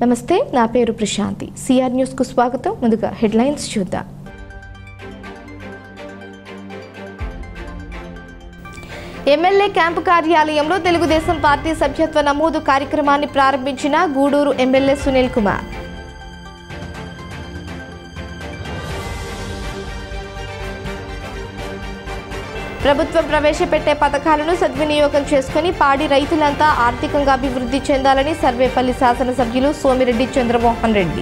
నమస్తే నా పేరు ప్రశాంతి సిఆర్ న్యూస్ కు స్వాగతం ముందుగా హెడ్లైన్స్ చూద్దాం ఎమ్మెల్యే క్యాంపు కార్యాలయంలో తెలుగుదేశం పార్టీ సభ్యత్వ నమోదు కార్యక్రమాన్ని ప్రారంభించిన గూడూరు ఎమ్మెల్యే సునీల్ కుమార్ ప్రభుత్వం ప్రవేశపెట్టే పథకాలను సద్వినియోగం చేసుకుని పాడి రైతులంతా ఆర్థికంగా అభివృద్ధి చెందాలని సర్వేపల్లి శాసనసభ్యులు సోమిరెడ్డి చంద్రమోహన్ రెడ్డి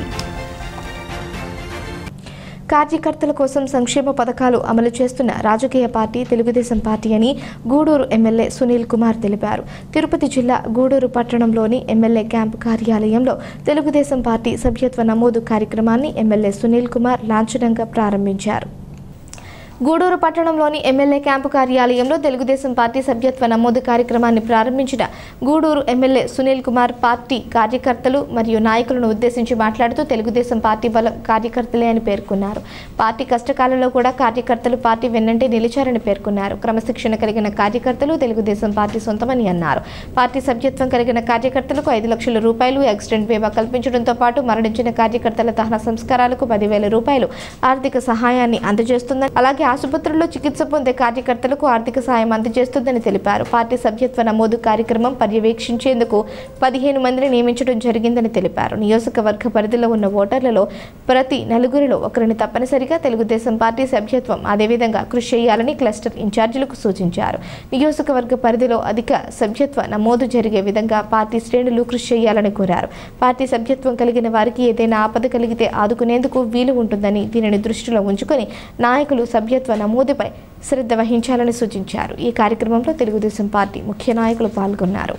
కార్యకర్తల కోసం సంక్షేమ పథకాలు అమలు చేస్తున్న రాజకీయ పార్టీ తెలుగుదేశం పార్టీ అని గూడూరు ఎమ్మెల్యే సునీల్ కుమార్ తెలిపారు తిరుపతి జిల్లా గూడూరు పట్టణంలోని ఎమ్మెల్యే క్యాంపు కార్యాలయంలో తెలుగుదేశం పార్టీ సభ్యత్వ నమోదు కార్యక్రమాన్ని ఎమ్మెల్యే సునీల్ కుమార్ లాంఛనంగా ప్రారంభించారు గూడూరు పట్టణంలోని ఎమ్మెల్యే క్యాంపు కార్యాలయంలో తెలుగుదేశం పార్టీ సభ్యత్వ నమోదు కార్యక్రమాన్ని ప్రారంభించిన గూడూరు ఎమ్మెల్యే సునీల్ కుమార్ పార్టీ కార్యకర్తలు మరియు నాయకులను ఉద్దేశించి మాట్లాడుతూ తెలుగుదేశం పార్టీ బలం కార్యకర్తలే అని పేర్కొన్నారు పార్టీ కష్టకాలంలో కూడా కార్యకర్తలు పార్టీ వెన్నంటే నిలిచారని పేర్కొన్నారు క్రమశిక్షణ కలిగిన కార్యకర్తలు తెలుగుదేశం పార్టీ సొంతమని అన్నారు పార్టీ సభ్యత్వం కలిగిన కార్యకర్తలకు ఐదు లక్షల రూపాయలు యాక్సిడెంట్ బీమా కల్పించడంతో పాటు మరణించిన కార్యకర్తల దహన సంస్కారాలకు పదివేల రూపాయలు ఆర్థిక సహాయాన్ని అందజేస్తుందని అలాగే ఆసుపత్రుల్లో చికిత్స పొందే కార్యకర్తలకు ఆర్థిక సాయం అందజేస్తుందని తెలిపారు పార్టీ సభ్యత్వ నమోదు కార్యక్రమం పర్యవేక్షించేందుకు పదిహేను మందిని నియమించడం జరిగిందని తెలిపారు నియోజకవర్గ పరిధిలో ఉన్న ఓటర్లలో ప్రతి నలుగురిలో ఒకరిని తప్పనిసరిగా తెలుగుదేశం పార్టీ సభ్యత్వం అదేవిధంగా కృషి చేయాలని క్లస్టర్ ఇన్ఛార్జీలకు సూచించారు నియోజకవర్గ పరిధిలో అధిక సభ్యత్వ నమోదు జరిగే విధంగా పార్టీ శ్రేణులు కృషి చేయాలని కోరారు పార్టీ సభ్యత్వం కలిగిన వారికి ఏదైనా ఆపద కలిగితే ఆదుకునేందుకు వీలు ఉంటుందని దీనిని దృష్టిలో ఉంచుకొని నాయకులు సభ్యత్వ నమోదుపై శ్రద్ధ వహించాలని సూచించారు ఈ కార్యక్రమంలో తెలుగుదేశం పార్టీ ముఖ్య నాయకులు పాల్గొన్నారు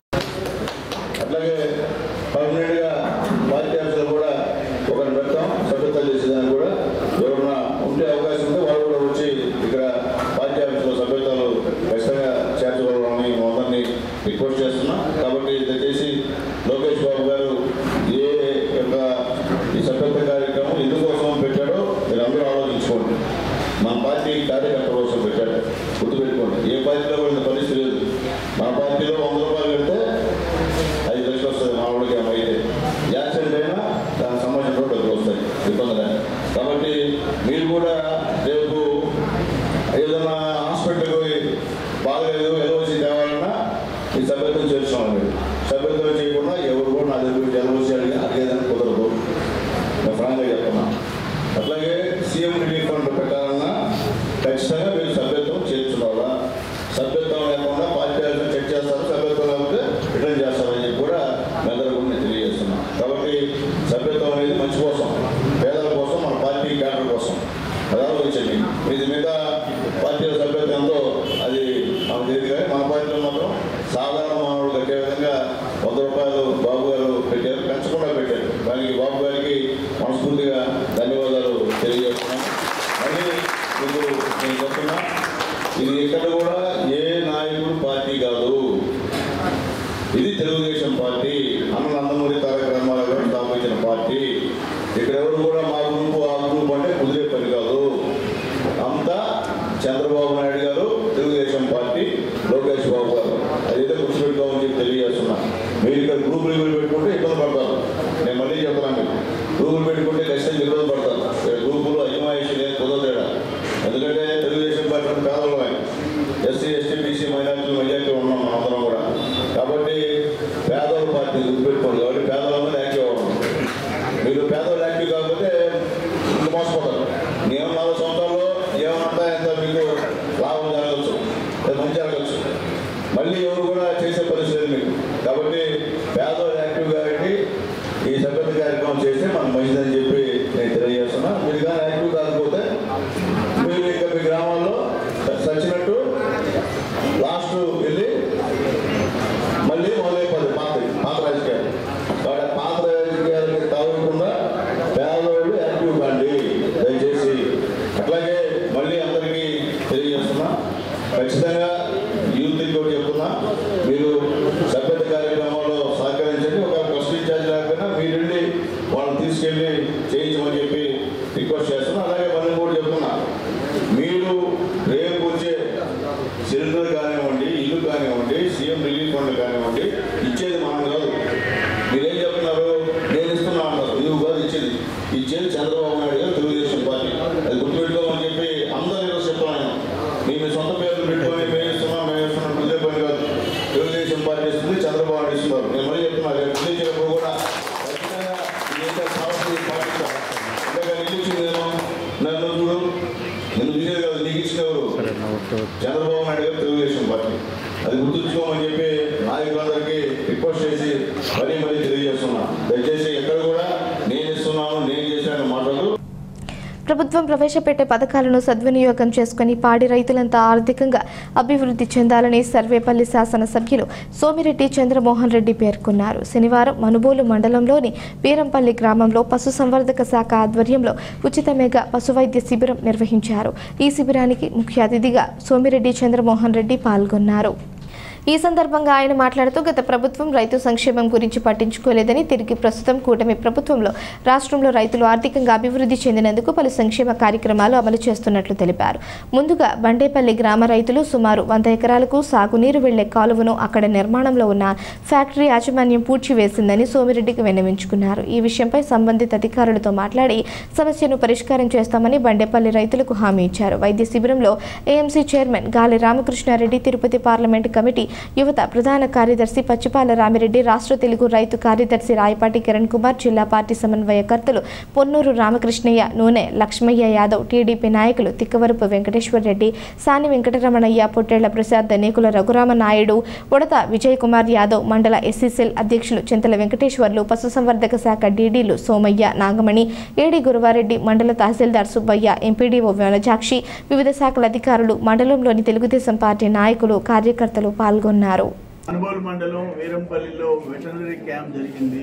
అట్లాగే పర్మనెంట్గా పార్టీ ఆఫీసులో కూడా ఒకరిని పెడతాం సభ్యత్వం చేసేదానికి కూడా ఎవరన్నా ఉంటే అవకాశం ఉంటే వాళ్ళు కూడా వచ్చి ఇక్కడ పార్టీ ఆఫీసులో సభ్యత్వాలు ఖచ్చితంగా చేర్చగలమని అందరినీ రిక్వెస్ట్ చేస్తున్నాం కాబట్టి దయచేసి లోకేష్ బాబు గారు ఏ యొక్క ఈ సభ్యత్వ కార్యక్రమం ఎందుకోసం పెట్టాడో మీరు అందరూ ఆలోచించుకోండి మన పార్టీ కార్యకర్త కోసం పెట్టాడు గుర్తుపెట్టుకోండి ఏ పార్టీలో కూడా ఇంత పరిస్థితి లేదు మన పార్టీలో వంద రూపాయలు పెడితే ఐదు లక్షలు వస్తుంది మా ఊళ్ళకి ఏమో అయితే యాక్సిడెంట్ అయినా దానికి సంబంధించిన డబ్బులు వస్తాయి ఇబ్బంది కాబట్టి మీరు కూడా రేపు ఏదైనా హాస్పిటల్కి పోయి బాగలేదు ఎల్ఓసి తేవాలన్నా ఈ సభ్యత్వం చేస్తున్నాం మీరు సభ్యత్వం చేయకుండా ఎవరు కూడా నా దగ్గర ఎల్ఓసి అడిగి అడిగేదానికి కుదరదు నేను ఫ్రాంక్గా చెప్తున్నా అట్లాగే సీఎం రిలీఫ్ ఫండ్ పెట్టాలన్నా ఖచ్చితంగా మీరు సభ్యత్వం చేర్చుకోవాలా సభ్యత్వం లేకుండా పార్టీ ఆఫీసులు చెక్ చేస్తారు సభ్యత్వం లేకపోతే రిటర్న్ చేస్తారని చెప్పి కూడా మెదడు కూడా నేను తెలియజేస్తున్నాను కాబట్టి సభ్యత్వం అనేది మంచి కోసం పేదల కోసం మన పార్టీ క్యాడర్ కోసం అది ఆలోచించండి ఇది మిగతా పార్టీల సభ్యత్వం ఎంతో అది మనకు తెలియదు కానీ మన పార్టీలో మాత్రం సాధారణ మానవుడు కట్టే విధంగా వంద రూపాయలు బాబు గారు పెట్టారు పెంచకుండా పెట్టారు దానికి బాబు గారికి మనస్ఫూర్తిగా ధన్యవాదాలు తెలియజేస్తున్నాను మళ్ళీ మీకు నేను చెప్తున్నా ఇది ఇక్కడ కూడా ఏ నాయకుడు పార్టీ కాదు ఇది తెలుగుదేశం పార్టీ అన్న నందమూరి తారక రామారావు గారు స్థాపించిన పార్టీ ఇక్కడ ఎవరు కూడా మా గ్రూపు ఆ గ్రూప్ అంటే కుదిరే పని కాదు అంతా చంద్రబాబు నాయుడు గారు తెలుగుదేశం పార్టీ లోకేష్ బాబు గారు అదైతే గుర్తుపెట్టుకోమని చెప్పి తెలియజేస్తున్నా మీరు ఇక్కడ గ్రూపులు ఇవి పెట్టుకుంటే ఇబ్బంది పడతారు నేను మళ్ళీ చెప్తున్నాను మీకు గ్రూపులు పెట్టుకుంటే ఖచ్చితంగా ఇబ్బంది పడతారు ఇక్కడ గ్రూపులు అజమాయిషి లేదు కుదరదేడా ఎందుకంటే తెలుగుదేశం పార్టీ అంటే పేదలమే ఎస్సీ ఎస్టీ బీసీ మైనారిటీలు మెజార్టీ ఉన్నాం మనం అందరం కూడా కాబట్టి పేదల పార్టీ గుర్తుపెట్టుకోండి కాబట్టి పేదల మీద యాక్టివ్ అవ్వడం మీరు పేదలు యాక్టివ్ కాకపోతే ఇంక మోసపోతారు నేను నాలుగు సంవత్సరాల్లో ఏమన్నా ఎంత మీకు లాభం జరగచ్చు లేదా మంచి జరగచ్చు మళ్ళీ ఎవరు కూడా చేసే పరిస్థితి లేదు మీకు కాబట్టి పేదలు యాక్టివ్ కాబట్టి ఈ సభ్యత కార్యక్రమం చేస్తే మనం మంచిదని చెప్పి నేను తెలియజేస్తున్నా మీరు కానీ యాక్టివ్ కాకపోతే మీరు ఇంకా మీ గ్రామాల్లో సచ్చినట్టు లాస్ట్ వెళ్ళి మళ్ళీ మొదలైపోతుంది పాత పాత రాజకీయాలు కాబట్టి ఆ పాత రాజకీయాలకి తాగకుండా పేదవాళ్ళు యాక్టివ్ కాండి దయచేసి అట్లాగే మళ్ళీ అందరికీ తెలియజేస్తున్నా ఖచ్చితంగా యూత్ కూడా చెప్తున్నా మీరు సభ్యత కార్యక్రమంలో సహకరించండి ఒక ట్రస్ట్ ఇన్ఛార్జ్ లేకపోయినా మీరుండి వాళ్ళని తీసుకెళ్ళి చేయించమని చెప్పి రిక్వెస్ట్ చేస్తున్నా అలాగే మళ్ళీ కూడా చెప్తున్నా మీరు రేపు వచ్చే సిలిండర్ కానివ్వండి ఇల్లు కానివ్వండి సీఎం రిలీఫ్ ఫండ్ కానివ్వండి ఇచ్చేది మనం కాదు మీరేం చెప్తున్నారు ఇచ్చేది చంద్రబాబు నాయుడు గారు తెలుగుదేశం పార్టీ అది గుర్తుపెట్టుకోమని చెప్పి అందరూ ఈరోజు చెప్తున్నాను మీ మీ సొంత పేర్లు పెట్టుకొని మేము ఇస్తున్నాం మేము ఇస్తున్నాం ఇదే పని కాదు తెలుగుదేశం పార్టీ ఇస్తుంది చంద్రబాబు నాయుడు ఇస్తున్నారు నేను మళ్ళీ చెప్తున్నా రేపు నిలిచినప్పుడు కూడా ఖచ్చితంగా ఇదైతే కావాల్సింది పాటిస్తాం అంతేగాని నిలిచింది నేను నన్ను చూడు నేను చూసేది కాదు నీకు ఇచ్చిన ఎవరు చంద్రబాబు నాయుడు గారు తెలుగుదేశం పార్టీ అది గుర్తుంచుకోమని చెప్పి నాయకులందరికీ రిక్వెస్ట్ చేసి మరీ మరీ తెలియజేస్తున్నా దయచేసి ఎక్కడ కూడా నేను ఇస్తున్నాను నేను చేశాను మాటలు ప్రభుత్వం ప్రవేశపెట్టే పథకాలను సద్వినియోగం చేసుకుని పాడి రైతులంతా ఆర్థికంగా అభివృద్ధి చెందాలని సర్వేపల్లి శాసనసభ్యులు సోమిరెడ్డి చంద్రమోహన్ రెడ్డి పేర్కొన్నారు శనివారం మనుబోలు మండలంలోని వీరంపల్లి గ్రామంలో పశుసంవర్ధక శాఖ ఆధ్వర్యంలో ఉచిత మెగా పశువైద్య శిబిరం నిర్వహించారు ఈ శిబిరానికి ముఖ్య అతిథిగా సోమిరెడ్డి చంద్రమోహన్ రెడ్డి పాల్గొన్నారు ఈ సందర్భంగా ఆయన మాట్లాడుతూ గత ప్రభుత్వం రైతు సంక్షేమం గురించి పట్టించుకోలేదని తిరిగి ప్రస్తుతం కూటమి ప్రభుత్వంలో రాష్ట్రంలో రైతులు ఆర్థికంగా అభివృద్ధి చెందినందుకు పలు సంక్షేమ కార్యక్రమాలు అమలు చేస్తున్నట్లు తెలిపారు ముందుగా బండేపల్లి గ్రామ రైతులు సుమారు వంద ఎకరాలకు సాగునీరు వెళ్లే కాలువను అక్కడ నిర్మాణంలో ఉన్న ఫ్యాక్టరీ యాజమాన్యం పూడ్చివేసిందని సోమిరెడ్డికి విన్నవించుకున్నారు ఈ విషయంపై సంబంధిత అధికారులతో మాట్లాడి సమస్యను పరిష్కారం చేస్తామని బండేపల్లి రైతులకు హామీ ఇచ్చారు వైద్య శిబిరంలో ఏఎంసీ చైర్మన్ గాలి రామకృష్ణారెడ్డి తిరుపతి పార్లమెంటు కమిటీ యువత ప్రధాన కార్యదర్శి పచ్చిపాల రామిరెడ్డి రాష్ట్ర తెలుగు రైతు కార్యదర్శి రాయపాటి కిరణ్ కుమార్ జిల్లా పార్టీ సమన్వయకర్తలు పొన్నూరు రామకృష్ణయ్య నూనె లక్ష్మయ్య యాదవ్ టీడీపీ నాయకులు తిక్కవరపు వెంకటేశ్వర్ రెడ్డి సాని వెంకటరమణయ్య పొట్టేళ్ల ప్రసాద్ ధనికుల రఘురామ నాయుడు ఉడత విజయ్ కుమార్ యాదవ్ మండల ఎస్సీసెల్ అధ్యక్షులు చింతల వెంకటేశ్వర్లు పశుసంవర్ధక శాఖ డీడీలు సోమయ్య నాగమణి ఏడి గురువారెడ్డి మండల తహసీల్దార్ సుబ్బయ్య ఎంపీడీఓ వనజాక్షి వివిధ శాఖల అధికారులు మండలంలోని తెలుగుదేశం పార్టీ నాయకులు కార్యకర్తలు పాల్గొన్నారు అనుబోలు మండలం వీరంపల్లిలో వెటనరీ క్యాంప్ జరిగింది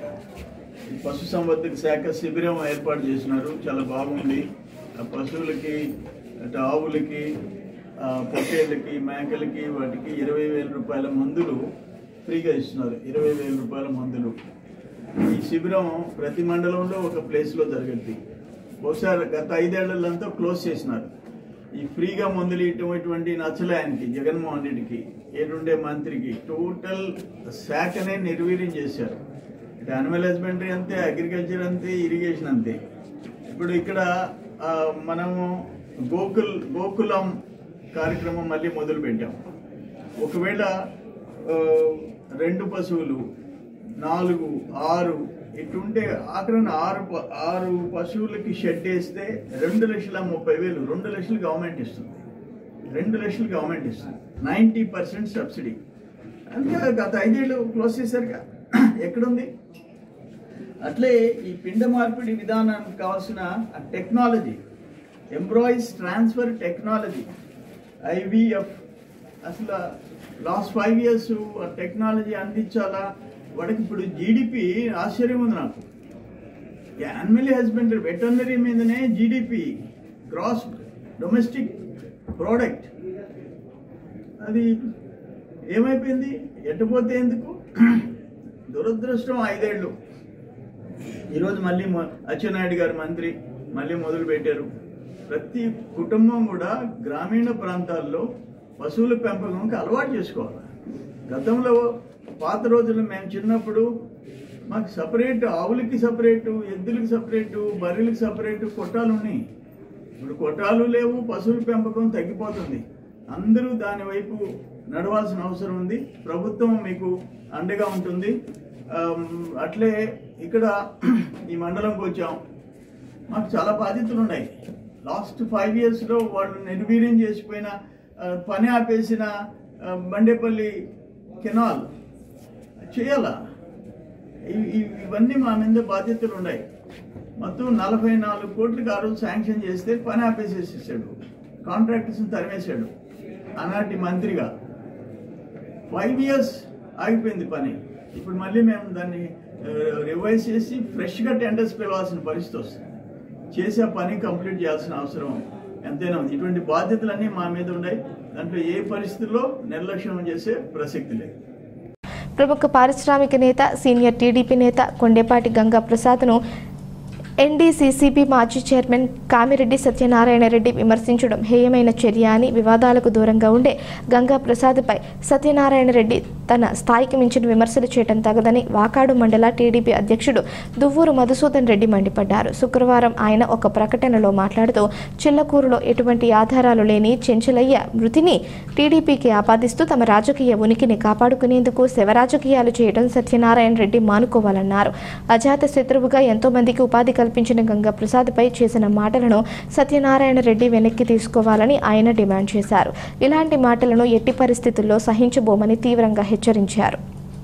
ఈ పశు సంవర్ధక శాఖ శిబిరం ఏర్పాటు చేసినారు చాలా బాగుంది ఆ పశువులకి అటు ఆవులకి ఆ, పొట్టేళ్ళకి మేకలకి వాటికి ఇరవై వేల రూపాయల మందులు ఫ్రీగా ఇస్తున్నారు ఇరవై వేల రూపాయల మందులు ఈ శిబిరం ప్రతి మండలంలో ఒక ప్లేస్లో జరుగుద్ది బహుశా గత ఐదేళ్లంతా క్లోజ్ చేసినారు ఈ ఫ్రీగా మందులు ఇటువంటి నచ్చలే ఆయనకి జగన్మోహన్ రెడ్డికి ఏడుండే మంత్రికి టోటల్ శాఖనే నిర్వీర్యం చేశారు ఇటు అనిమల్ హస్బెండరీ అంతే అగ్రికల్చర్ అంతే ఇరిగేషన్ అంతే ఇప్పుడు ఇక్కడ ఆ, మనము గోకుల్ గోకులం కార్యక్రమం మళ్ళీ మొదలు పెట్టాం ఒకవేళ ఆ, రెండు పశువులు నాలుగు ఆరు ఇటుంటే ఆఖరణ ఆరు ప- ఆరు పశువులకి షెడ్ వేస్తే రెండు లక్షల ముప్పై వేలు రెండు లక్షలు గవర్నమెంట్ ఇస్తుంది రెండు లక్షలు గవర్నమెంట్ ఇస్తుంది నైంటీ పర్సెంట్ సబ్సిడీ అంటే గత ఐదేళ్ళు క్లోజ్ చేశారుగా ఎక్కడుంది అట్లే ఈ పిండ మార్పిడి విధానానికి కావాల్సిన technology embryos transfer technology IVF అసలు లాస్ట్ ఫైవ్ ఇయర్స్ టెక్నాలజీ అందించాలా వాడికి ఇప్పుడు జీడిపి ఆశ్చర్యం ఉంది నాకు యానిమల్ హస్బెండరీ వెటర్నరీ మీదనే జీడిపి గ్రాస్ డొమెస్టిక్ ప్రోడక్ట్ అది ఏమైపోయింది ఎట్టుపోతే ఎందుకు దురదృష్టం ఐదేళ్ళు ఈరోజు మళ్ళీ మొ- అచ్చెన్నాయుడు గారు మంత్రి మళ్ళీ మొదలు పెట్టారు ప్రతి కుటుంబం కూడా గ్రామీణ ప్రాంతాల్లో పశువుల పెంపకంకి అలవాటు చేసుకోవాలి గతంలో పాత రోజుల్లో మేము చిన్నప్పుడు మాకు సపరేట్ ఆవులకి సపరేటు ఎద్దులకి సపరేటు బర్రెలకి సపరేటు కొట్టాలు ఉన్నాయి ఇప్పుడు కొట్టాలు లేవు పశువుల పెంపకం తగ్గిపోతుంది అందరూ దాని వైపు నడవాల్సిన అవసరం ఉంది ప్రభుత్వం మీకు అండగా ఉంటుంది ఆమ్, అట్లే ఇక్కడ ఈ మండలంకి వచ్చాం మాకు చాలా బాధ్యతలు ఉన్నాయి లాస్ట్ ఫైవ్ ఇయర్స్లో వాళ్ళు నిర్వీర్యం చేసిపోయిన ఆ, పని ఆపేసిన ఆ, బండేపల్లి కెనాల్ చేయాలా ఇవి- ఇవి- ఇవన్నీ మా మీద బాధ్యతలు ఉన్నాయి మొత్తం నలభై నాలుగు కోట్లకి ఆ రోజు శాంక్షన్ చేస్తే పని ఆపేసేసేసాడు కాంట్రాక్టర్స్ని తరిమేశాడు ఆనాటి మంత్రిగా ఫైవ్ ఇయర్స్ ఆగిపోయింది పని ఇప్పుడు మళ్ళీ మేము దాన్ని రివైజ్ చేసి ఫ్రెష్గా టెండర్స్ పిలవాల్సిన పరిస్థితి వస్తుంది చేసి ఆ పని కంప్లీట్ చేయాల్సిన అవసరం ఎంతైనా ఉంది ఇటువంటి బాధ్యతలన్నీ మా మీద ఉన్నాయి దాంట్లో ఏ పరిస్థితుల్లో నిర్లక్ష్యం చేసే ప్రసక్తి లేదు ప్రముఖ పారిశ్రామిక నేత సీనియర్ టీడీపీ నేత కొండేపాటి గంగా ప్రసాద్ను ఎన్డీసీసీబీ మాజీ చైర్మన్ కామిరెడ్డి సత్యనారాయణ రెడ్డి విమర్శించడం హేయమైన చర్య అని వివాదాలకు దూరంగా ఉండే గంగా ప్రసాద్పై సత్యనారాయణ రెడ్డి తన స్థాయికి మించిన విమర్శలు చేయడం తగదని వాకాడు మండల టీడీపీ అధ్యక్షుడు దువ్వూరు మధుసూదన్ రెడ్డి మండిపడ్డారు శుక్రవారం ఆయన ఒక ప్రకటనలో మాట్లాడుతూ చిల్లకూరులో ఎటువంటి ఆధారాలు లేని చెంచలయ్య మృతిని టీడీపీకి ఆపాదిస్తూ తమ రాజకీయ ఉనికిని కాపాడుకునేందుకు శివరాజకీయాలు చేయడం సత్యనారాయణ రెడ్డి మానుకోవాలన్నారు అజాత శత్రువుగా ఎంతో మందికి ఉపాధి కల్పించిన గంగా ప్రసాద్పై చేసిన మాటలను సత్యనారాయణ రెడ్డి వెనక్కి తీసుకోవాలని ఆయన డిమాండ్ చేశారు ఇలాంటి మాటలను ఎట్టి పరిస్థితుల్లో సహించబోమని తీవ్రంగా హెచ్చరించారు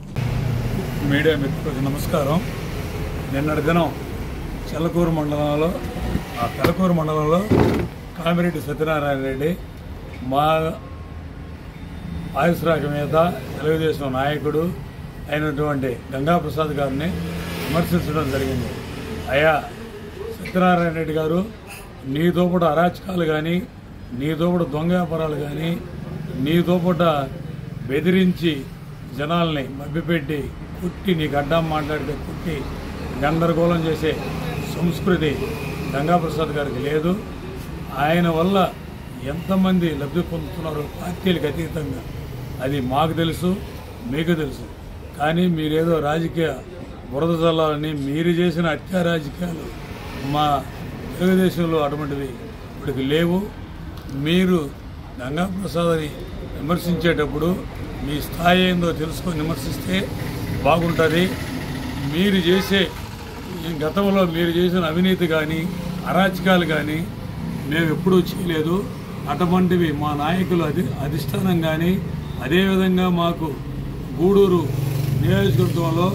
మీడియా మిత్రులకు నమస్కారం నిన్నటి దినం చెల్లకూరు మండలంలో ఆ తెలకూరు మండలంలో కామిరెడ్డి సత్యనారాయణ రెడ్డి మా ఆయుష్రాఖ మీద తెలుగుదేశం నాయకుడు అయినటువంటి గంగాప్రసాద్ గారిని విమర్శించడం జరిగింది అయ్యా సత్యనారాయణ రెడ్డి గారు నీ దోపట అరాచకాలు కానీ నీ దోపట దొంగ వ్యాపారాలు కానీ నీ దోపట బెదిరించి జనాల్ని మభ్యపెట్టి కుట్టి నీకు అడ్డం మాట్లాడితే కుట్టి గందరగోళం చేసే సంస్కృతి గంగాప్రసాద్ గారికి లేదు ఆయన వల్ల ఎంతమంది లబ్ధి పొందుతున్నారో పార్టీలకు అతీతంగా అది మాకు తెలుసు మీకు తెలుసు కానీ మీరేదో రాజకీయ బురద చల్లాలని మీరు చేసిన హత్యా రాజకీయాలు మా తెలుగుదేశంలో అటువంటివి ఇప్పటికి లేవు మీరు గంగాప్రసాద్ని విమర్శించేటప్పుడు మీ స్థాయి ఏందో తెలుసుకొని విమర్శిస్తే బాగుంటుంది మీరు చేసే ఈ గతంలో మీరు చేసిన అవినీతి కానీ అరాచకాలు కానీ మేము ఎప్పుడూ చేయలేదు అటువంటివి మా నాయకులు అధి అధిష్టానం కానీ అదేవిధంగా మాకు గూడూరు నియోజకవర్గంలో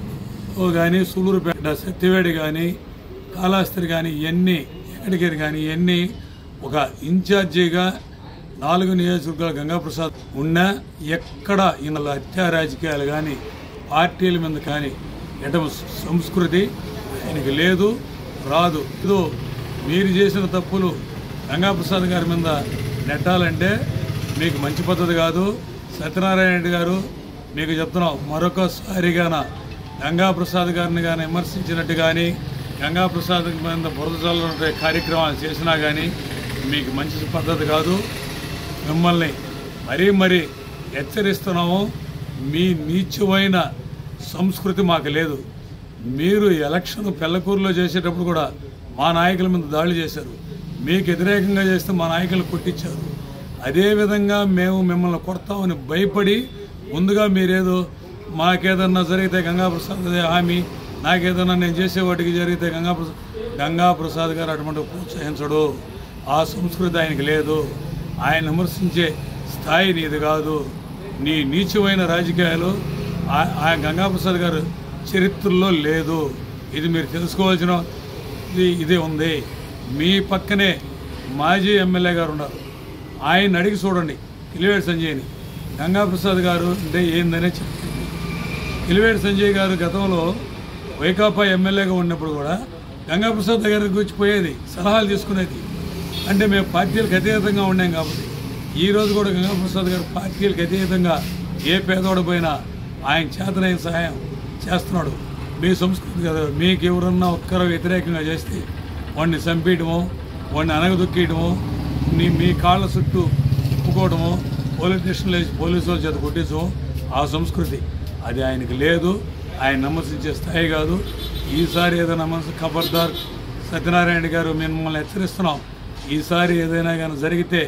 ఓ కానీ సూలూరుపేట సత్యవేడి కానీ కాళాస్త్రి కానీ ఇవన్నీ ఎక్కడికి కానీ ఇవన్నీ ఒక ఇన్ఛార్జిగా నాలుగు నియోజకవర్గాల గంగాప్రసాద్ ఉన్నా ఎక్కడ ఈయన హత్యా రాజకీయాలు కానీ పార్టీల మీద కానీ ఎటమ సంస్కృతి ఆయనకి లేదు రాదు ఇదో మీరు చేసిన తప్పులు గంగాప్రసాద్ గారి మీద నెట్టాలంటే మీకు మంచి పద్ధతి కాదు సత్యనారాయణ రెడ్డి గారు మీకు చెప్తున్నాం మరొకసారిగాన గంగాప్రసాద్ గారిని కానీ విమర్శించినట్టు కానీ గంగాప్రసాద్ మీద బురద చల్లే కార్యక్రమాలు చేసినా కానీ మీకు మంచి పద్ధతి కాదు మిమ్మల్ని మరీ మరీ హెచ్చరిస్తున్నాము మీ నీచమైన సంస్కృతి మాకు లేదు మీరు ఎలక్షన్ పెళ్లకూరులో చేసేటప్పుడు కూడా మా నాయకుల మీద దాడి చేశారు మీకు వ్యతిరేకంగా చేస్తే మా నాయకులు కొట్టించారు అదేవిధంగా మేము మిమ్మల్ని కొడతామని భయపడి ముందుగా మీరేదో మాకేదన్నా జరిగితే గంగాప్రసాద్ అదే హామీ నాకేదన్నా నేను చేసే వాటికి జరిగితే గంగాప్రసాద్ గంగాప్రసాద్ గారు అటువంటి ప్రోత్సహించడు ఆ సంస్కృతి ఆయనకి లేదు ఆయన విమర్శించే స్థాయి నీది కాదు నీ నీచమైన రాజకీయాలు ఆ- ఆ గంగాప్రసాద్ గారు చరిత్రలో లేదు ఇది మీరు తెలుసుకోవాల్సిన ఇది ఇదే ఉంది మీ పక్కనే మాజీ ఎమ్మెల్యే గారు ఉన్నారు ఆయన అడిగి చూడండి కిలివేటి సంజయ్ని గంగాప్రసాద్ గారు అంటే ఏందనే చెప్తుంది కిలివేటి సంజయ్ గారు గతంలో వైకాపా ఎమ్మెల్యేగా ఉన్నప్పుడు కూడా గంగాప్రసాద్ దగ్గర గురించి పోయేది సలహాలు తీసుకునేది అంటే మేము పార్టీలకు అతీతంగా ఉన్నాం కాబట్టి ఈ రోజు కూడా గంగాప్రసాద్ గారు పార్టీలకు అతీతంగా ఏ పేదోడు పోయినా ఆయన చేతనైన సహాయం చేస్తున్నాడు మీ సంస్కృతి కదా మీకు ఎవరన్నా ఒక్కరు వ్యతిరేకంగా చేస్తే వాడిని చంపేయడమో వాడిని అనగదొక్కేయడమో నీ మీ కాళ్ళ చుట్టూ తిప్పుకోవడమో పోలీస్ స్టేషన్లో వేసి పోలీసు వాళ్ళ చేత కొట్టించడం ఆ సంస్కృతి అది ఆయనకి లేదు ఆయన విమర్శించే స్థాయి కాదు ఈసారి ఏదైనా మనసు ఖబర్దార్ సత్యనారాయణ గారు మిమ్మల్ని హెచ్చరిస్తున్నాం ఈసారి ఏదైనా కానీ జరిగితే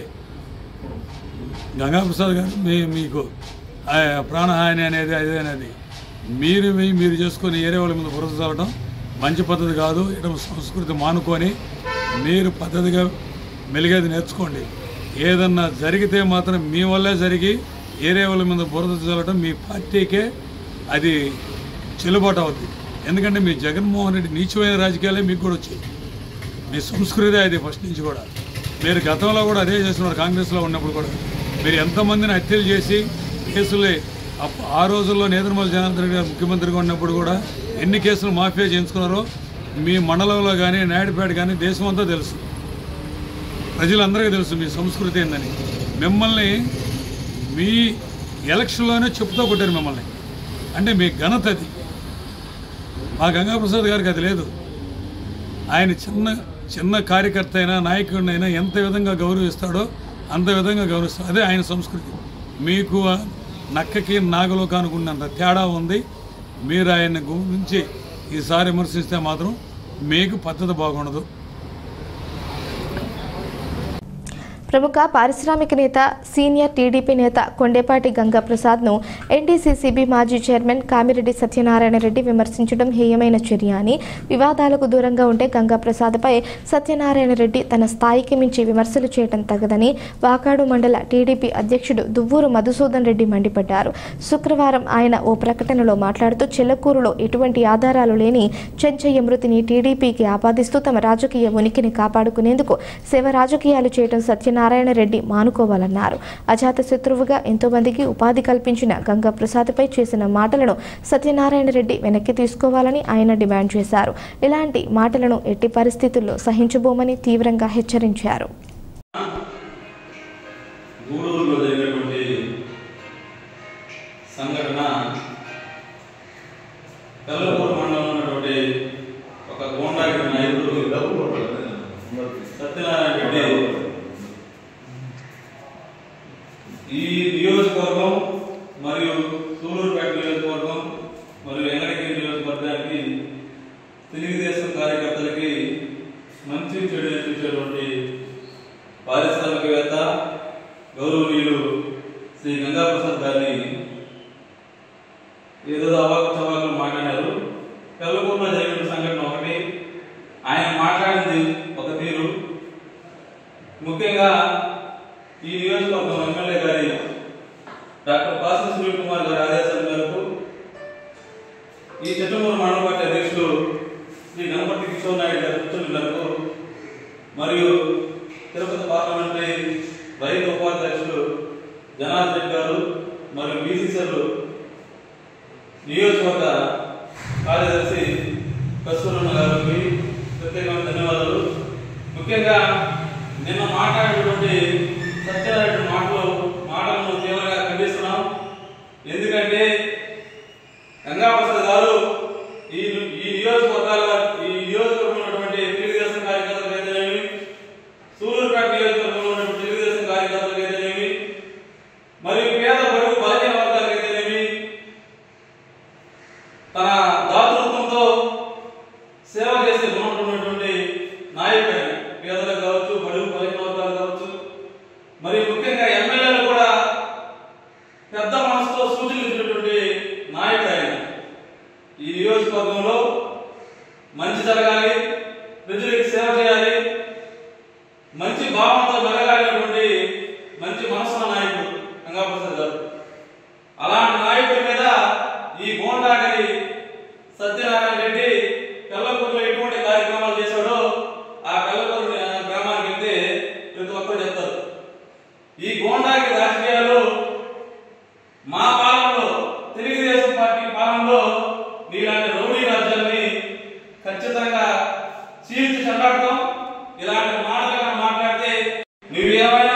గంగాప్రసాద్ గారు మీ మీకు ఆ ప్రాణహాని అనేది అదే అనేది మీరు మీ- మీరు చేసుకొని ఏరే వాళ్ళ మీద బురద చల్లడం మంచి పద్ధతి కాదు ఇటు సంస్కృతి మానుకొని మీరు పద్ధతిగా మెలిగేది నేర్చుకోండి ఏదన్నా జరిగితే మాత్రం మీ వల్లే జరిగి ఏరే వాళ్ళ మీద బురద చల్లడం మీ పార్టీకే అది చెల్లుబాటు అవుద్ది ఎందుకంటే మీ జగన్మోహన్ రెడ్డి నీచమైన రాజకీయాలే మీకు కూడా వచ్చాయి మీ సంస్కృతి అది ఫస్ట్ నుంచి కూడా మీరు గతంలో కూడా అదే చేస్తున్నారు కాంగ్రెస్లో ఉన్నప్పుడు కూడా మీరు ఎంతమందిని హత్యలు చేసి కేసులే అప్- ఆ రోజుల్లో నేదురుమల జనార్దన్ రెడ్డి గారు ముఖ్యమంత్రిగా ఉన్నప్పుడు కూడా ఎన్ని కేసులు మాఫియా చేయించుకున్నారో మీ మండలంలో కానీ నాయుడుపేట కానీ దేశం అంతా తెలుసు ప్రజలందరికీ తెలుసు మీ సంస్కృతి ఏందని మిమ్మల్ని మీ ఎలక్షన్లోనే చెప్తూ కొట్టారు మిమ్మల్ని అంటే మీ ఘనత అది మా గంగాప్రసాద్ గారికి అది లేదు ఆయన చిన్న చిన్న కార్యకర్త అయినా నాయకుడినైనా ఎంత విధంగా గౌరవిస్తాడో అంత విధంగా గౌరవిస్తాడు అదే ఆయన సంస్కృతి మీకు ఆ నక్కకి నాగలోకానికి ఉన్నంత తేడా ఉంది మీరు ఆయన గురించి ఈసారి విమర్శిస్తే మాత్రం మీకు పద్ధతి బాగుండదు ప్రముఖ పారిశ్రామిక నేత సీనియర్ టీడీపీ నేత కొండేపాటి గంగాప్రసాద్ను ఎన్డీసీసీబీ మాజీ చైర్మన్ కామిరెడ్డి సత్యనారాయణ రెడ్డి విమర్శించడం హేయమైన చర్య అని వివాదాలకు దూరంగా ఉంటే గంగాప్రసాద్పై సత్యనారాయణ రెడ్డి తన స్థాయికి మించి విమర్శలు చేయడం తగదని వాకాడు మండల టీడీపీ అధ్యక్షుడు దువ్వూరు మధుసూదన్ రెడ్డి మండిపడ్డారు శుక్రవారం ఆయన ఓ ప్రకటనలో మాట్లాడుతూ చెల్లకూరులో ఎటువంటి ఆధారాలు లేని చెంచయ్య మృతిని టీడీపీకి ఆపాదిస్తూ తమ రాజకీయ ఉనికిని కాపాడుకునేందుకు శివ రాజకీయాలు చేయడం సత్యనారాయణ రెడ్డి మానుకోవాలన్నారు అజాత శత్రువుగా ఎంతో మందికి ఉపాధి కల్పించిన గంగా ప్రసాద్పై చేసిన మాటలను సత్యనారాయణ రెడ్డి వెనక్కి తీసుకోవాలని ఆయన డిమాండ్ చేశారు ఇలాంటి మాటలను ఎట్టి పరిస్థితుల్లో సహించబోమని తీవ్రంగా హెచ్చరించారు గూడూరులో జరిగినటువంటి సంఘటన కల్లపూర్ మండలంలో ఉన్నటువంటి ఒక గోండాగిరి నాయకుడు సత్యనారాయణ రెడ్డి ఈ నియోజకవర్గం మరియు సూలూరుపేట నియోజకవర్గం మరియు ఎంగడగిరి నియోజకవర్గానికి తెలుగుదేశం కార్యకర్తలకి మంచి చెడు నేర్పించేటువంటి పారిశ్రామికవేత్త గౌరవనీయులు శ్రీ గంగాప్రసాద్ గారిని ఏదో అవాకు చవాకులు మాట్లాడారు కల్లకూరులో జరిగిన సంఘటన ఒకటి ఆయన మాట్లాడింది ఒక తీరు ముఖ్యంగా ఈ నియోజకవర్గం ఎమ్మెల్యే గారి డాక్టర్ పాసి సునీల్ కుమార్ గారి ఆదేశాల మేరకు ఈ చిట్టమూరు మండల పార్టీ అధ్యక్షులు శ్రీ గణపతి కిషోర్ నాయుడు గారి సూచనల మేరకు మరియు తిరుపతి పార్లమెంటరీ రైతు ఉపాధ్యక్షులు జనార్దన్ రెడ్డి గారు మరియు బీసీసీలు నియోజకవర్గ కార్యదర్శి కస్తూరమ్మ గారికి ప్రత్యేకమైన ధన్యవాదాలు ముఖ్యంగా నిన్న మాట్లాడినటువంటి సత్యనారాయణ మాటలు మాటలను తీవ్రంగా ఖండిస్తున్నాం ఎందుకంటే గంగాప్రసాద్ గారు ఈ ఈ నియోజకవర్గాల ఈ నియోజకవర్గంలో ఉన్నటువంటి తెలుగుదేశం కార్యకర్తలకు అయితేనేమి సూలూరుపేట నియోజకవర్గంలో ఉన్నటువంటి తెలుగుదేశం కార్యకర్తలకు అయితేనేమి మరియు పేద బడుగు బలహీన వర్గాలకు అయితేనేమి తన దాతృత్వంతో సేవ చేసే గుణం ఉన్నటువంటి నాయకుడు ఆయన. పేదలకు కావచ్చు బడుగు బలహీన వర్గాలు కావచ్చు మరియు ముఖ్యంగా ఎమ్మెల్యేలు కూడా పెద్ద మనసుతో సూచనలు ఇచ్చినటువంటి నాయకుడు ఆయన ఈ నియోజకవర్గంలో మంచి జరగాలి ప్రజలకు సేవ చేయాలి మంచి భావంతో మెలగాలినటువంటి మంచి మనసున్న నాయకుడు గంగాప్రసాద్ గారు అలాంటి నాయకుడి మీద ఈ గోండాగరి సత్యనారాయణ రెడ్డి కల్లపూర్లో ఎటువంటి కార్యక్రమాలు చేశాడో ఆ కల్లపూర్ గ్రామానికి వెళ్తే ప్రతి ఒక్కరు చెప్తారు ఈ గోండాగిరి రాజకీయాలు మా పాలనలో తెలుగుదేశం పార్టీ పాలనలో నీలాంటి రౌడీ రాజ్యాన్ని ఖచ్చితంగా చీల్చి చెండాడతాం ఇలాంటి మాటలు మాట్లాడితే నువ్వు ఏమైనా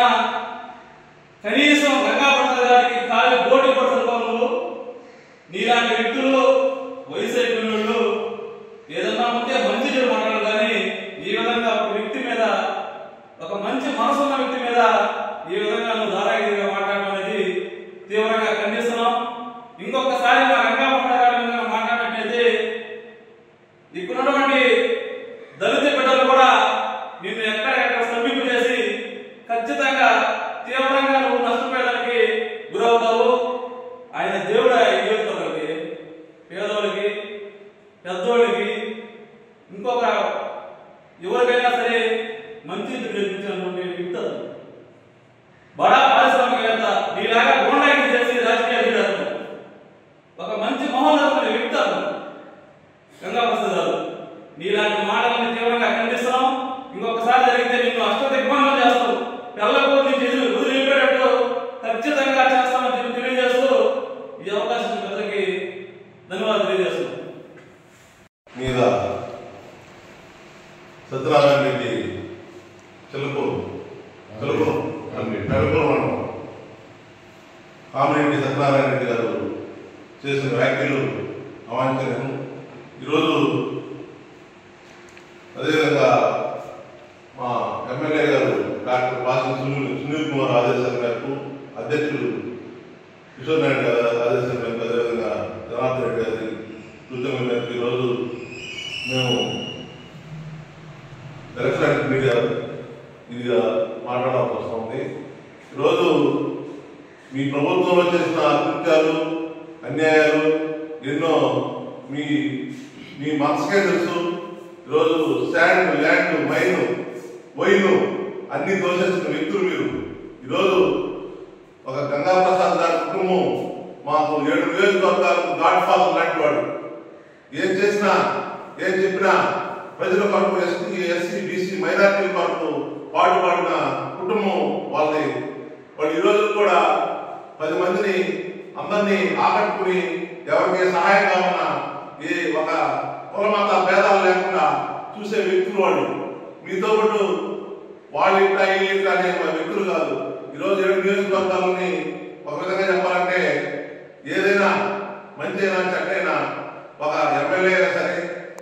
కనీసం గంగాప్రసాద్ గారికి కాలి పోటీ పడుతున్నావు నువ్వు నీలాంటి వ్యక్తులు వయసు అయిపోయిన వాళ్ళు ఏదన్నా ఉంటే మంచి చెడు మాట్లాడాలి కానీ ఈ విధంగా ఒక వ్యక్తి మీద ఒక మంచి మనసున్న వ్యక్తి మీద ఈ విధంగా నువ్వు దారాగిరిగా మాట్లాడడం అనేది తీవ్రంగా ఖండిస్తున్నాం ఇంకొకసారి మా రంగాపట్ల గారి మీద మాట్లాడినట్లయితే ఇక్కడున్నటువంటి దళిత బిడ్డలు కూడా నిన్ను ఎక్కడెక్కడ సమీప చేసి ఖచ్చితంగా తీవ్రంగా నువ్వు నష్టపోయడానికి గురవుతావు ఆయన దేవుడు ఆయన నియోజకవర్గానికి పేదోళ్ళకి పెద్దోళ్ళకి ఇంకొక ఎవరికైనా సరే మంచి నేర్పించినటువంటి వ్యక్తి అతను. బడా పారిశ్రామికవేత్త నీలాగా గోండాకి చేసి రాజకీయ లీడర్ అతను. ఒక మంచి మహోన్నతమైన వ్యక్తి అతను. గంగాప్రసాద్ గారు నీలాంటి మాటలను తీవ్రంగా ఖండిస్తున్నాం ఇంకొకసారి జరిగితే నిన్ను అష్ట దిగ్బంధం చేస్తాం పిల్లలకు నీ చేతులు వదిలిపెట్టట్టు ఖచ్చితంగా చేస్తామని చెప్పి తెలియజేస్తూ ఈ అవకాశం ఇచ్చిన పెద్దలకి ధన్యవాదాలు తెలియజేస్తున్నాం మీద సత్యనారాయణ రెడ్డి చెలుపు చెలుపు నడుపురం కామిరెడ్డి సత్యనారాయణ రెడ్డి గారు చేసిన వ్యాఖ్యలు అవాంఛనీయం ఈరోజు అదేవిధంగా మా ఎమ్మెల్యే గారు డాక్టర్ పాసిన సునీల్ సునీల్ కుమార్ ఆదేశాల మేరకు అధ్యక్షులు కిషోర్ నాయుడు గారి ఆదేశాల మేరకు అదేవిధంగా జనార్దన్ రెడ్డి గారి సూచనల మేరకు ఈరోజు మేము ఎలక్ట్రానిక్ మీడియా ఇదిగా మాట్లాడాల్సి వస్తుంది ఈరోజు మీ ప్రభుత్వంలో చేసిన అకృత్యాలు అన్యాయాలు ఎన్నో మీ మీ మనసుకే తెలుసు ఈరోజు శాండ్ ల్యాండ్ మైన్ వైన్ అన్ని దోషేసిన వ్యక్తులు మీరు ఈరోజు ఒక గంగా ప్రసాద్ గారి కుటుంబం మాకు ఏడు నియోజకవర్గాలకు గాడ్ ఫాదర్ లాంటి వాడు ఏం చేసినా ఏం చెప్పినా ప్రజల కొరకు ఎస్టీ ఎస్సీ బీసీ మైనార్టీ కొరకు పాటుపడిన కుటుంబం వాళ్ళది వాళ్ళు ఈ రోజు కూడా పది మందిని అందరినీ ఆకట్టుకుని ఎవరికి సహాయం కావాలన్నా ఏ ఒక కులమత భేదాలు లేకుండా చూసే వ్యక్తులు వాళ్ళు మీతో పాటు వాళ్ళు ఇట్లా వీళ్ళు ఇట్లా అనే వ్యక్తులు కాదు ఈరోజు ఏడు నియోజకవర్గాలని ఒక విధంగా చెప్పాలంటే ఏదైనా మంచి అయినా చెడ్డైనా ఒక ఎమ్మెల్యే అయినా సరే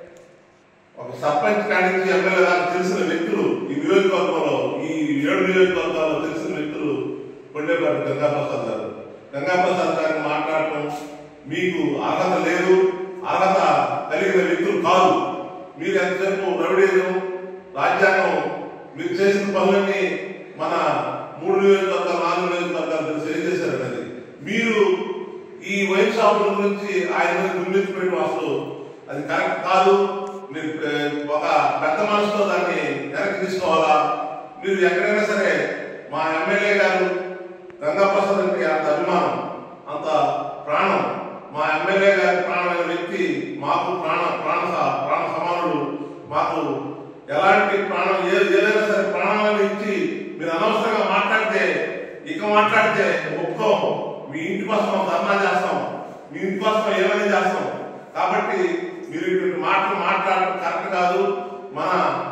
ఒక సర్పంచ్ కాడి నుంచి ఎమ్మెల్యే దాకా తెలిసిన వ్యక్తులు ఈ నియోజకవర్గంలో ఈ ఏడు నియోజకవర్గాల్లో తెలిసిన వ్యక్తులు కొండేపాటి గంగాప్రసాద్ గారు గంగాప్రసాద్ గారిని మాట్లాడటం మీకు అర్హత లేదు అర్హత కలిగిన వ్యక్తులు కాదు మీరు ఎంతసేపు రవిడేజం రాజ్యాంగం మీరు చేసిన పనులన్నీ మన మూడు నియోజకవర్గాలు నాలుగు నియోజకవర్గాలు తెలిసి ఏం చేశారనేది మీరు ఈ వైన్ షాపుల గురించి ఆయన మీద దుమ్మెత్తిపోయిన అసలు అది కరెక్ట్ కాదు మీరు ఏ, ఒక పెద్ద మనసుతో దాన్ని వెనక్కి తీసుకోవాలా మీరు ఎక్కడైనా సరే మా ఎమ్మెల్యే గారు గంగాప్రసాద్ అంటే అంత అభిమానం అంత ప్రాణం మా ఎమ్మెల్యే గారి ప్రాణమైన వ్యక్తి మాకు ప్రాణ ప్రాణ స- ప్రాణ సమానుడు మాకు ఎలాంటి ప్రాణం ఏ ఏదైనా సరే ప్రాణాలను ఇచ్చి మీరు అనవసరంగా మాట్లాడితే ఇక మాట్లాడితే ఒప్పుకోం మీ ఇంటి కోసం ధర్నా చేస్తాం మీ ఇంటి కోసం ఏమైనా చేస్తాం కాబట్టి మీరు ఇటువంటి మాటలు మాట్లాడటం కరెక్ట్ కాదు మన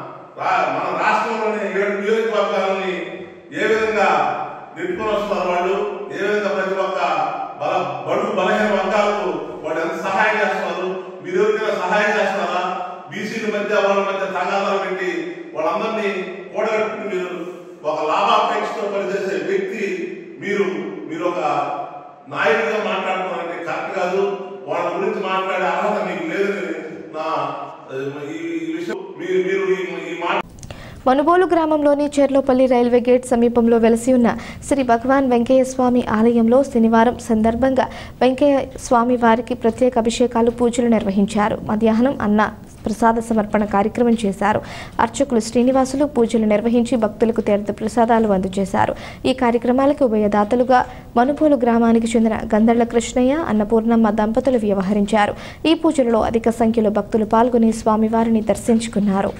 రా- మన రాష్ట్రంలోని ఏడు నియోజకవర్గాలని ఏ విధంగా నెట్టుకొని వస్తున్నారు వాళ్ళు ఏ విధంగా ప్రతి ఒక్క బల బడుగు బలహీన వర్గాలకు వాళ్ళు ఎంత సహాయం చేస్తున్నారు మీరు ఎవరికైనా సహాయం చేస్తున్నారా బీసీల మధ్య వాళ్ళ మధ్య తగాదాలు పెట్టి వాళ్ళందరినీ కూడగట్టుకుని మీరు ఒక లాభాపేక్షతో పనిచేసే వ్యక్తి మీరు మీరు ఒక నాయకుడిగా మాట్లాడుతున్నారంటే కరెక్ట్ కాదు వాళ్ళ గురించి మాట్లాడే అర్హత మీకు లేదని నా ఆ, ఈ ఈ విషయం మీరు మీరు ఈ- ఈ మాట మనుబోలు గ్రామంలోని చెర్లోపల్లి రైల్వే గేట్ సమీపంలో వెలసి ఉన్న శ్రీ భగవాన్ వెంకయ్య స్వామి ఆలయంలో శనివారం సందర్భంగా వెంకయ్య స్వామి వారికి ప్రత్యేక అభిషేకాలు పూజలు నిర్వహించారు మధ్యాహ్నం అన్న ప్రసాద సమర్పణ కార్యక్రమం చేశారు అర్చకులు శ్రీనివాసులు పూజలు నిర్వహించి భక్తులకు తీర్థ ప్రసాదాలు అందజేశారు ఈ కార్యక్రమాలకు ఉభయదాతలుగా మనుబోలు గ్రామానికి చెందిన గంధళ్ల కృష్ణయ్య అన్నపూర్ణమ్మ దంపతులు వ్యవహరించారు ఈ పూజలలో అధిక సంఖ్యలో భక్తులు పాల్గొని స్వామివారిని దర్శించుకున్నారు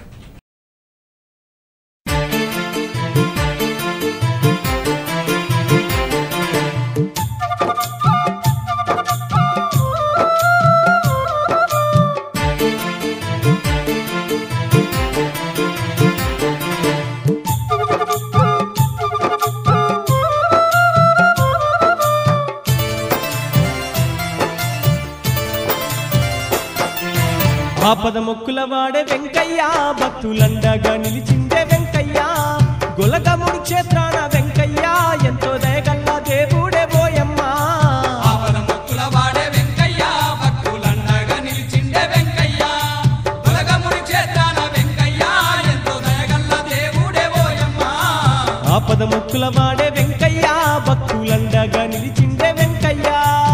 ఆపద మొక్కుల వాడే వెంకయ్య భక్తులండగా నిలిచిండే వెంకయ్య గొలగముడి క్షేత్రాన వెంకయ్య ఎంతో దయగల్ల దేవుడే పోయమ్మా ఆపద మొక్కుల వాడే వెంకయ్య భక్తులండగా నిలిచిండే వెంకయ్య తొలగముడి క్షేత్రాన వెంకయ్య ఎంతో దయగల్ల దేవుడే ఓయమ్మా ఆపద మొక్కుల వాడే వెంకయ్య భక్తులండగా నిలిచిండే వెంకయ్య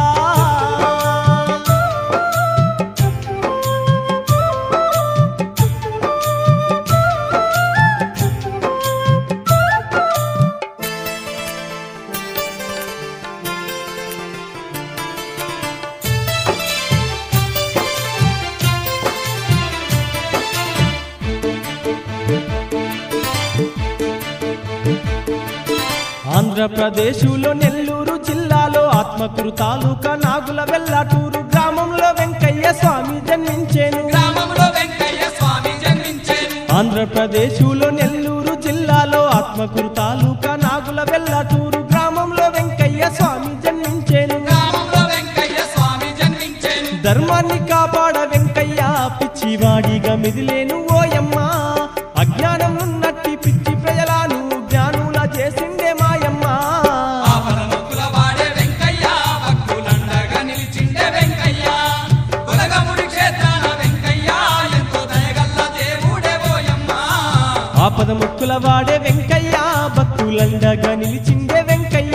ఆంధ్రప్రదేశులో నెల్లూరు జిల్లాలో ఆత్మకూరు తాలూకా నాగుల వెల్లటూరు గ్రామంలో వెంకయ్య స్వామి జన్మించేను గ్రామంలో వెంకయ్య స్వామి జన్మించేను ఆంధ్రప్రదేశులో నెల్లూరు జిల్లాలో ఆత్మకూరు తాలూకా నాగుల వెల్లటూరు గ్రామంలో వెంకయ్య స్వామి జన్మించేను గ్రామంలో వెంకయ్య స్వామి జన్మించేను ధర్మాన్ని కాపాడ వెంకయ్య పిచ్చి పిచ్చివాడిగా మెదిలేను ఓయమ్మ అజ్ఞానం ఉన్నట్టి పిచ్చి ప్రజలను జ్ఞానుల చేసిందే మాయమ్మ ఆపదముక్కుల వాడే వెంకయ్య భక్తులండగా నిలిచిండే వెంకయ్య కులగముడి క్షేత్రాన వెంకయ్య ఎంతో దయగల్ల దేవుడే పోయమ్మ ఆపద ముక్కుల వాడే వెంకయ్య భక్తులండగా నిలిచిందే వెంకయ్య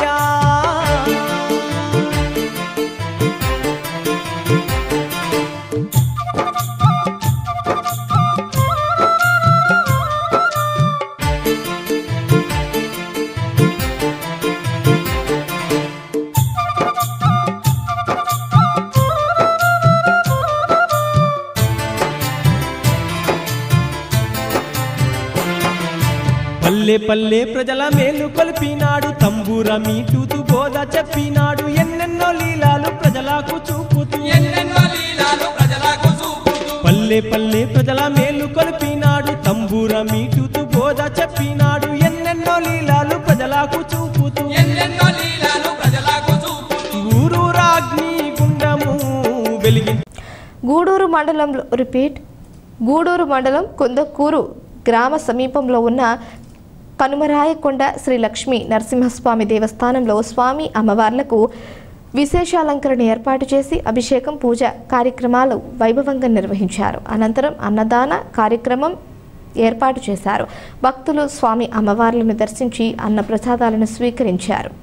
పల్లె పల్లె ప్రజల మేలు కొలిపినాడు తంబూర మీటూతు బోధ చెప్పినాడు ఎన్నెన్నో లీలాలు ప్రజలకు చూపుతూ ఎన్నెన్నో లీలాలు ప్రజలకు చూపుతూ పల్లె పల్లె ప్రజల మేలు కొలిపినాడు తంబూర మీటూతు బోధ చెప్పినాడు ఎన్నెన్నో లీలాలు ప్రజలకు చూపుతూ ఎన్నెన్నో లీలాలు ప్రజలకు చూపుతూ ఊరూరాగ్ని గుండము వెలిగి గూడూరు మండలంలో రిపీట్ గూడూరు మండలం కొందకూరు గ్రామ సమీపంలో ఉన్న కనుమరాయకొండ శ్రీ లక్ష్మీ నరసింహస్వామి దేవస్థానంలో స్వామి అమ్మవార్లకు విశేషాలంకరణ ఏర్పాటు చేసి అభిషేకం పూజ కార్యక్రమాలు వైభవంగా నిర్వహించారు అనంతరం అన్నదాన కార్యక్రమం ఏర్పాటు చేశారు భక్తులు స్వామి అమ్మవార్లను దర్శించి అన్న ప్రసాదాలను స్వీకరించారు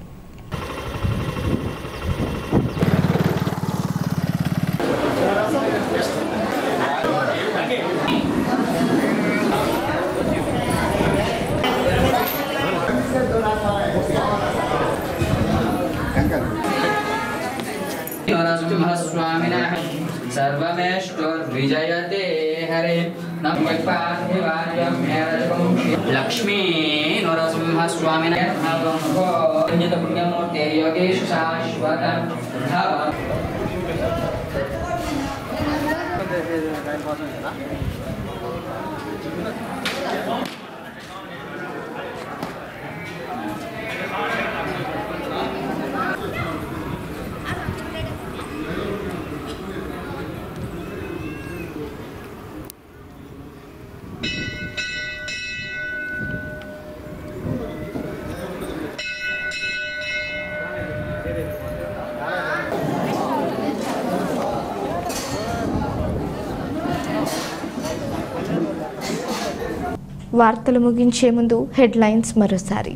नरसिंहस्वामिनः सर्वमेष्टोर्विजयते हरे नमः पार्थिवाय लक्ष्मी नरसिंहस्वामिनः पुण्यमूर्ते योगेश शाश्वत వార్తలు ముగించే ముందు హెడ్లైన్స్ మరోసారి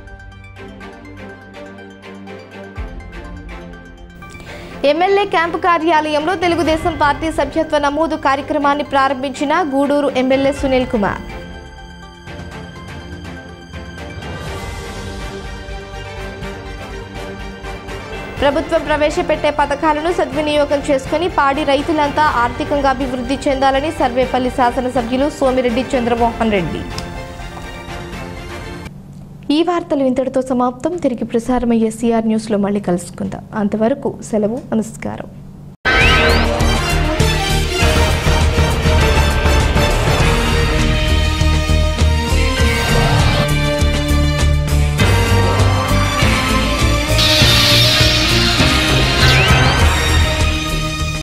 ఎమ్మెల్యే క్యాంపు కార్యాలయంలో తెలుగుదేశం పార్టీ సభ్యత్వ నమోదు కార్యక్రమాన్ని ప్రారంభించిన గూడూరు ఎమ్మెల్యే సునీల్ కుమార్ ప్రభుత్వం ప్రవేశపెట్టే పథకాలను సద్వినియోగం చేసుకుని పాడి రైతులంతా ఆర్థికంగా అభివృద్ధి చెందాలని సర్వేపల్లి శాసనసభ్యులు సోమిరెడ్డి చంద్రమోహన్ రెడ్డి ఈ వార్తలు ఇంతటితో సమాప్తం తిరిగి ప్రసారమయ్యే సిఆర్ న్యూస్లో మళ్ళీ కలుసుకుందాం అంతవరకు సెలవు నమస్కారం